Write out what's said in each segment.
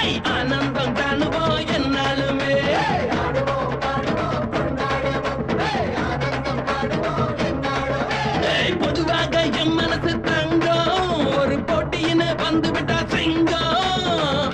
High, ஆனந்தம் காணுவோம் என்னாலுமே ஏய், பொதுவாக என் மனசு தங்கம் ஒரு போட்டியின வந்து விட்டா சிங்கம்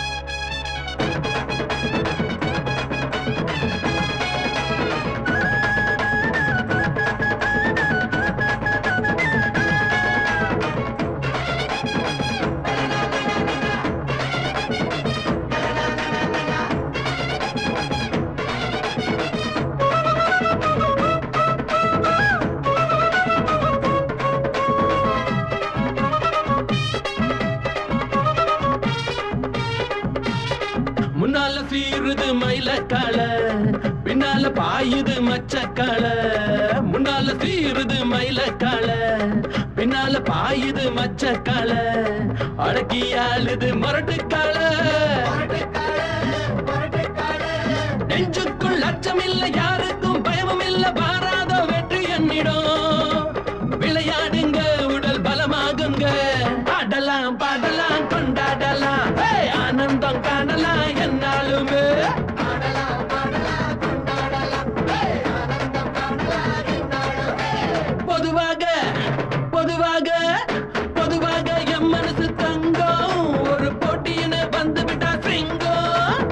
முன்னால சீருது மயிலக்கால பின்னால பாயுது மச்சக்கால முன்னால சீருது மயிலக்கால பின்னால பாயுது மச்சக்கால அடக்கி ஆளுது மரட்டுக்கால நெஞ்சுக்குள் அச்சம் இல்ல யாருக்கும் பயமும் இல்ல பாராத வெற்றி என்னிடம் விளையாடுங்க உடல் பலமாகுங்க ஆடலாம் பாடலாம் கொண்டாடலாம் ஏய், ஆனந்தம் காணலாம் என்னாலுமே பொதுவாக பொதுவாக பொதுவாக என் மனசு தங்கம் ஒரு போட்டியின வந்து விட்டா சிங்கம்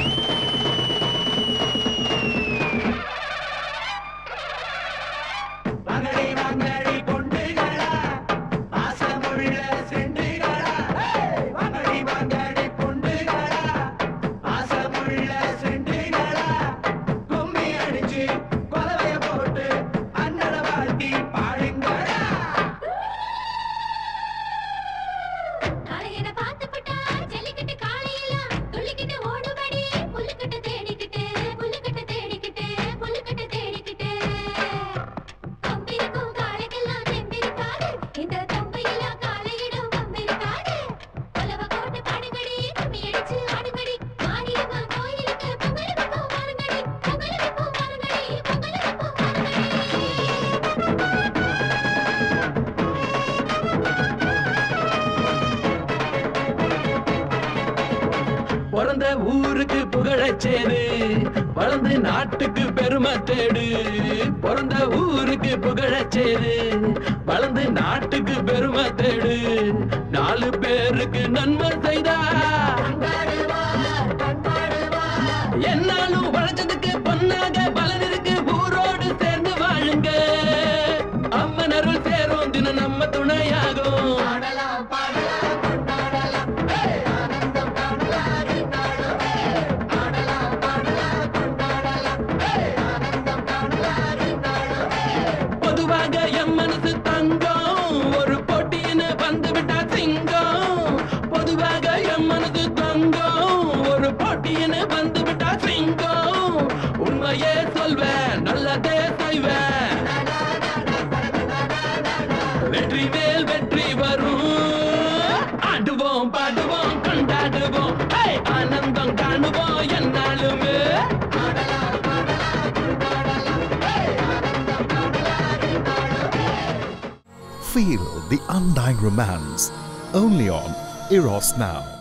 மகளி மங்களி பொண்டுகளா பாசமுள்ள செண்டுகளா மகளி மங்களி பொண்டுகளா பாசமுள்ள செண்டுகளா கும்மி அடிச்சு கொலவைய போட்டு அண்ணன வாழ்த்தி பாடுங்களா காளையனை பார்த்துப்புட்டா, ஜல்லிக்கட்டு காளையெல்லாம் துள்ளிக்கிட்டு ஓடுபடி. புல்லுக்கட்டு தேடிக்கிட்டு, புல்லுக்கட்டு தேடிக்கிட்டு, புல்லுக்கட்டு தேடிக்கிட்டு. கம்பிருக்கும் காளைக்கெல்லாம் தெம்பிருக்காது. இந்த கம்பையில்லா காளையிடம் வம்பிருக்காது. கொலவ போட்டு பாடுங்கடி, கும்மி அடிச்சு ஆடுங்கடி. மாரியம்மா கோயிலுக்கு பொங்கல் வைப்போம் வாருங்கடி. பொங்கல் வைப்போம் வாருங்கடி, பொங்கல் வைப்போம் வாருங்கடி. பிறந்த ஊருக்கு புகழச்சேரு வளர்ந்து நாட்டுக்கு பெருமை தேடு பிறந்த ஊருக்கு புகழச்சேரு வளர்ந்து நாட்டுக்கு பெருமை தேடு நாலு பேருக்கு நன்மை செய்தா என்னாலும் வளைச்சதுக்கு பொன்னாக பலன் இருக்கு ஊரோடு சேர்ந்து வாழுங்க அம்மன் அருள் சேரும் தினம் நம்ம துணையாகும் பாடலாம் பாடலாம் கொண்டாடலாம் ஏய், ஆனந்தம் காணலாம் இந்நாளுமே. ஆடலாம் பாடலாம் கொண்டாடலாம் ஏய், ஆனந்தம் காணலாம் இந்நாளுமே. பொதுவாக என் மனசு தங்கம் ஒரு போட்டியின வந்து விட்டா சிங்கம் பொதுவாக என் மனசு தங்கம் ஒரு போட்டியின வந்து விட்டா சிங்கம் உண்மையே சொல்வேன் நல்லதே செய்வேன் வெற்றி மேல் வெற்றி வரும் ஆடுவோம் பாடுவோம் கொண்டாடுவோம் ஹே! ஆனந்தம் காணுவோம் என்னாலுமே ஆடலாம் பாடலாம் கொண்டாடலாம் ஏய், ஆனந்தம் காணலாம் இந்நாளுமே. Feel the undying romance only on Eros Now.